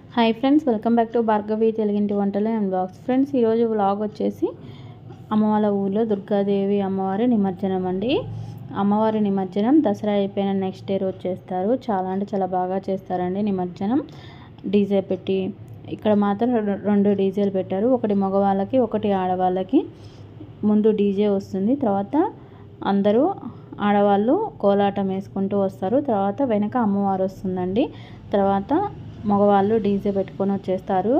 hi friends welcome back to Bhargavi తెలుగింటి వంటలు and blogs friends ఈరోజు వ్లాగ్ వచ్చేసి అమ్మ వాళ్ళ ఊళ్ళో దుర్గాదేవి అమ్మవారి నిమజ్జనం అండి అమ్మవారి నిమజ్జనం దసరా అయిపోయిన నెక్స్ట్ డే రోజు చేస్తారు చాలా అంటే చాలా బాగా చేస్తారండి నిమజ్జనం డీజే పెట్టి ఇక్కడ మాత్రం రె- రెండు డీజేలు పెట్టారు ఒకటి మగవాళ్ళకి ఒకటి ఆడవాళ్ళకి ముందు డీజే వస్తుంది తర్వాత అందరూ ఆడవాళ్ళు కోలాటం వేసుకుంటూ వస్తారు తర్వాత వెనక అమ్మవారు వస్తుందండి తర్వాత మగవాళ్ళు డీజే పెట్టుకొని వచ్చేస్తారు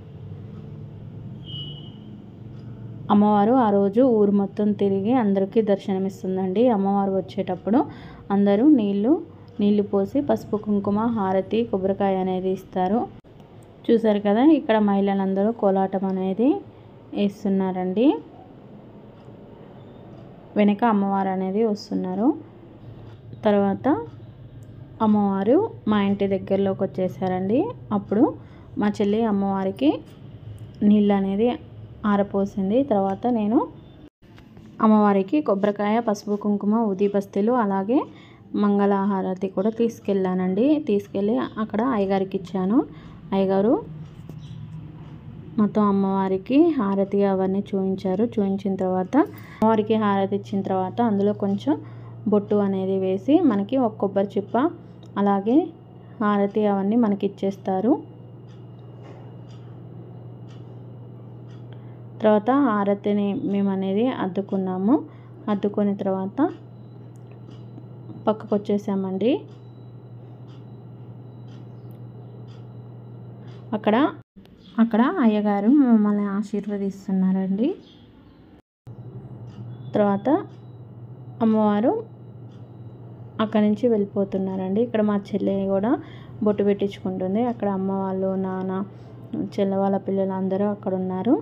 అమ్మవారు ఆ రోజు ఊరు మొత్తం తిరిగి అందరికీ దర్శనమిస్తుందండి అమ్మవారు వచ్చేటప్పుడు అందరూ నీళ్ళు నీళ్లు పోసి పసుపు కుంకుమ హారతి కొబ్బరికాయ అనేది ఇస్తారు చూసారు కదా ఇక్కడ మహిళలందరూ కోలాటం అనేది వేస్తున్నారండి వెనక అమ్మవారు అనేది వస్తున్నారు తర్వాత అమ్మవారు మా ఇంటి దగ్గరలోకి వచ్చేసారండి అప్పుడు మా చెల్లి అమ్మవారికి నీళ్ళు అనేది ఆరపోసింది తర్వాత నేను అమ్మవారికి కొబ్బరికాయ పసుపు కుంకుమ ఉది బస్తీలు అలాగే మంగళహారతి కూడా తీసుకెళ్ళానండి తీసుకెళ్ళి అక్కడ అయ్యగారికి ఇచ్చాను అయ్యగారు మొత్తం అమ్మవారికి హారతి అవన్నీ చూపించారు చూపించిన తర్వాత అమ్మవారికి హారతి ఇచ్చిన తర్వాత అందులో కొంచెం బొట్టు అనేది వేసి మనకి ఒక కొబ్బరి చిప్ప అలాగే హారతి అవన్నీ మనకి ఇచ్చేస్తారు తర్వాత హారతిని మేము అనేది అద్దుకున్నాము అద్దుకున్న తర్వాత పక్కకు వచ్చేసామండి అక్కడ అక్కడ అయ్యగారు మమ్మల్ని ఆశీర్వదిస్తున్నారండి తర్వాత అమ్మవారు అక్కడి నుంచి వెళ్ళిపోతున్నారండి ఇక్కడ మా చెల్లి కూడా బొట్టు పెట్టించుకుంటుంది అక్కడ అమ్మ వాళ్ళు నాన్న చెల్లె వాళ్ళ పిల్లలు అందరూ అక్కడ ఉన్నారు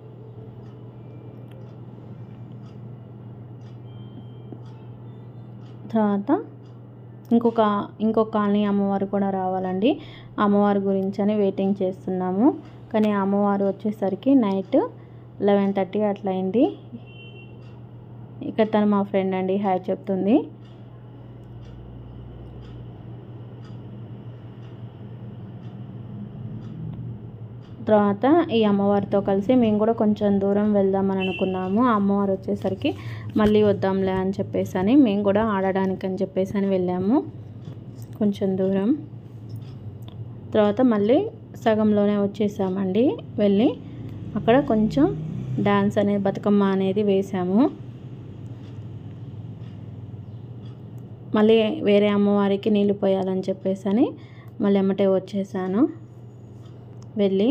తర్వాత ఇంకొక ఇంకొక కాలనీ అమ్మవారు కూడా రావాలండి అమ్మవారి గురించి అని వెయిటింగ్ చేస్తున్నాము కానీ ఆ అమ్మవారు వచ్చేసరికి నైట్ లెవెన్ థర్టీ అట్లా అయింది ఇక తను మా ఫ్రెండ్ అండి హాయ్ చెప్తుంది తర్వాత ఈ అమ్మవారితో కలిసి మేము కూడా కొంచెం దూరం వెళ్దామని అనుకున్నాము ఆ అమ్మవారు వచ్చేసరికి మళ్ళీ వద్దాంలే అని చెప్పేసి అని మేము కూడా ఆడడానికి అని చెప్పేసి అని వెళ్ళాము కొంచెం దూరం తర్వాత మళ్ళీ సగంలోనే వచ్చేసామండి వెళ్ళి అక్కడ కొంచెం డాన్స్ అనేది బతుకమ్మ అనేది వేసాము మళ్ళీ వేరే అమ్మవారికి నీళ్ళు పోయాలని చెప్పేసి అని మళ్ళీ ఎమ్మటే వచ్చేసాను వెళ్ళి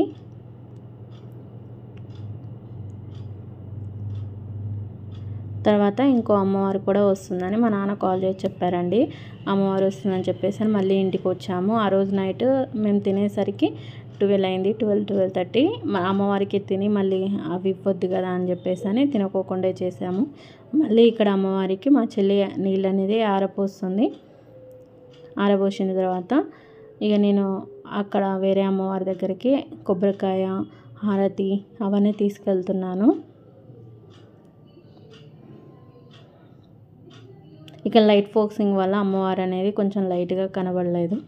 తర్వాత ఇంకో అమ్మవారు కూడా వస్తుందని మా నాన్న కాల్ చేసి చెప్పారండి అమ్మవారు వస్తుందని చెప్పేసి అని మళ్ళీ ఇంటికి వచ్చాము ఆ రోజు నైట్ మేము తినేసరికి ట్వెల్వ్ అయింది ట్వెల్వ్ ట్వెల్వ్ థర్టీ మా అమ్మవారికి తిని మళ్ళీ అవి ఇవ్వద్దు కదా అని చెప్పేసి అని తినకోకుండా చేసాము మళ్ళీ ఇక్కడ అమ్మవారికి మా చెల్లి నీళ్ళు అనేది ఆరపోస్తుంది ఆరబోసిన తర్వాత ఇక నేను అక్కడ వేరే అమ్మవారి దగ్గరికి కొబ్బరికాయ హారతి అవన్నీ తీసుకెళ్తున్నాను ఇక లైట్ ఫోక్సింగ్ వల్ల అమ్మవారు అనేది కొంచెం లైట్గా కనబడలేదు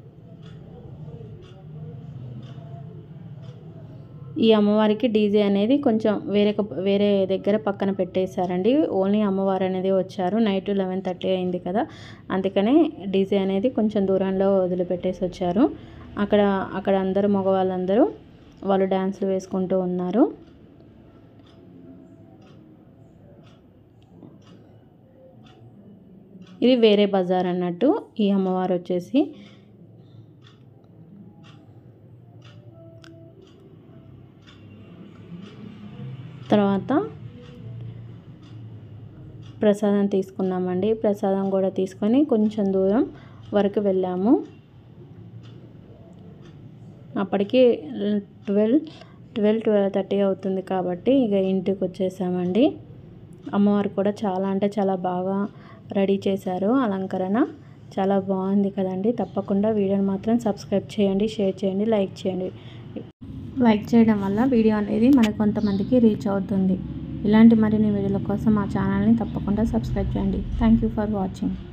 ఈ అమ్మవారికి డీజే అనేది కొంచెం వేరే వేరే దగ్గర పక్కన పెట్టేశారండి ఓన్లీ అమ్మవారు అనేది వచ్చారు నైట్ లెవెన్ థర్టీ అయింది కదా అందుకనే డీజే అనేది కొంచెం దూరంలో వదిలిపెట్టేసి వచ్చారు అక్కడ అక్కడ అందరూ మగవాళ్ళందరూ వాళ్ళు డ్యాన్స్లు వేసుకుంటూ ఉన్నారు ఇది వేరే బజార్ అన్నట్టు ఈ అమ్మవారు వచ్చేసి తర్వాత ప్రసాదం తీసుకున్నామండి ప్రసాదం కూడా తీసుకొని కొంచెం దూరం వరకు వెళ్ళాము అప్పటికి ట్వెల్వ్ ట్వెల్వ్ ట్వెల్వ్ థర్టీ అవుతుంది కాబట్టి ఇక ఇంటికి వచ్చేసామండి అమ్మవారు కూడా చాలా అంటే చాలా బాగా రెడీ చేశారు అలంకరణ చాలా బాగుంది కదండి తప్పకుండా వీడియోని మాత్రం సబ్స్క్రైబ్ చేయండి షేర్ చేయండి లైక్ చేయండి లైక్ చేయడం వల్ల వీడియో అనేది మనకు కొంతమందికి రీచ్ అవుతుంది ఇలాంటి మరిన్ని వీడియోల కోసం మా ఛానల్ని తప్పకుండా సబ్స్క్రైబ్ చేయండి థ్యాంక్ యూ ఫర్ వాచింగ్